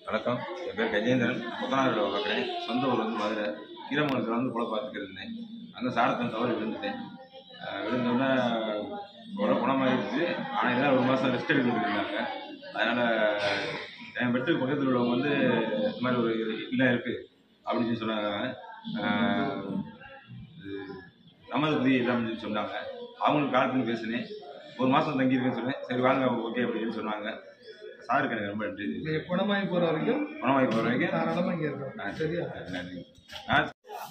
வணக்கம் என் பேர் கஜேந்திரன் புத்தனாரில் பார்க்குறேன் சொந்த ஊர் வந்து மதுரை கீரமங்கலத்தில் வந்து கூட பார்த்துட்டு இருந்தேன் அங்கே சாரத்தன் தவறி விழுந்துட்டேன் அஹ் விழுந்தோடனே உட குணமாகிடுச்சு ஆனால் இதெல்லாம் ஒரு மாதம் ரெஸ்ட் எடுக்க இருந்தாங்க அதனால் என் பெட்டுக்கு பக்கத்தில் உள்ளவங்க வந்து இந்த மாதிரி ஒரு இல்லை இருக்குது அப்படின்னு சொல்லி சொன்னாங்க அஹ் இது நமது புதிய இல்லம்னு சொல்லி சொன்னாங்க அவங்களுக்கு கால் பண்ணி பேசினேன் ஒரு மாதம் தங்கியிருக்கேன்னு சொன்னேன் சரி வாங்க ஓகே அப்படின்னு சொன்னாங்க சாருக்கு எனக்கு ரொம்ப நன்றி நீங்க குணமாகி போற வரைக்கும் குணமாகி போகிற வரைக்கும் தாராளமா இங்க இருக்கணும் சரியா நன்றி நான்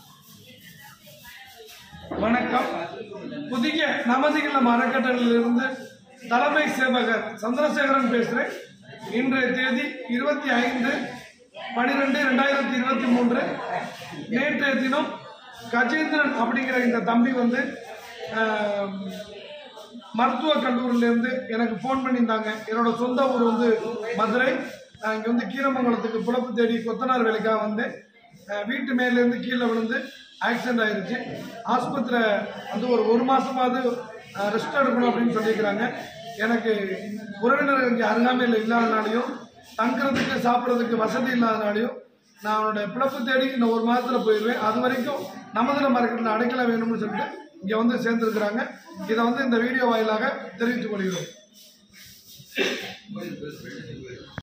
வணக்கம் புதிய நமது இல்லம் அறக்கட்டளையிலிருந்து தலைமை சேவகர் சந்திரசேகரன் பேசுறேன் இன்றைய தேதி இருபத்தி ஐந்து பனிரெண்டு ரெண்டாயிரத்தி இருபத்தி மூன்று நேற்றைய தினம் கஜேந்திரன் அப்படிங்கிற இந்த தம்பி வந்து ஆம், மருத்துவக் கல்லூரியிலேருந்து எனக்கு ஃபோன் பண்ணியிருந்தாங்க என்னோட சொந்த ஊர் வந்து மதுரை நான் இங்கே வந்து கீரமங்கலத்துக்கு புலப்பு தேடி கொத்தனார் வேலைக்காக வந்தேன் அஹ் வீட்டு மேலேருந்து கீழே விழுந்து ஆக்சிடென்ட் ஆயிருச்சு ஆஸ்பத்திரியில் வந்து ஒரு ஒரு மாதமாவது ரெஸ்ட் எடுக்கணும் அப்படின்னு சொல்லியிருக்கிறாங்க எனக்கு உறவினர்கள் இங்கே அருகாமையில் இல்லாதனாலையும் தங்குறதுக்கு சாப்பிட்றதுக்கு வசதி இல்லாதனாலையும் நான் அவனோட பிழப்பு தேடி இந்த ஒரு மாதத்தில் போயிடுவேன் அது வரைக்கும் நமதுல மார்க்கெட்டில் அடைக்கல வேணும்னு சொல்லிட்டு இங்கே வந்து சேர்ந்துருக்குறாங்க இதை வந்து இந்த வீடியோ வாயிலாக தெரிவித்துக் கொள்கிறோம்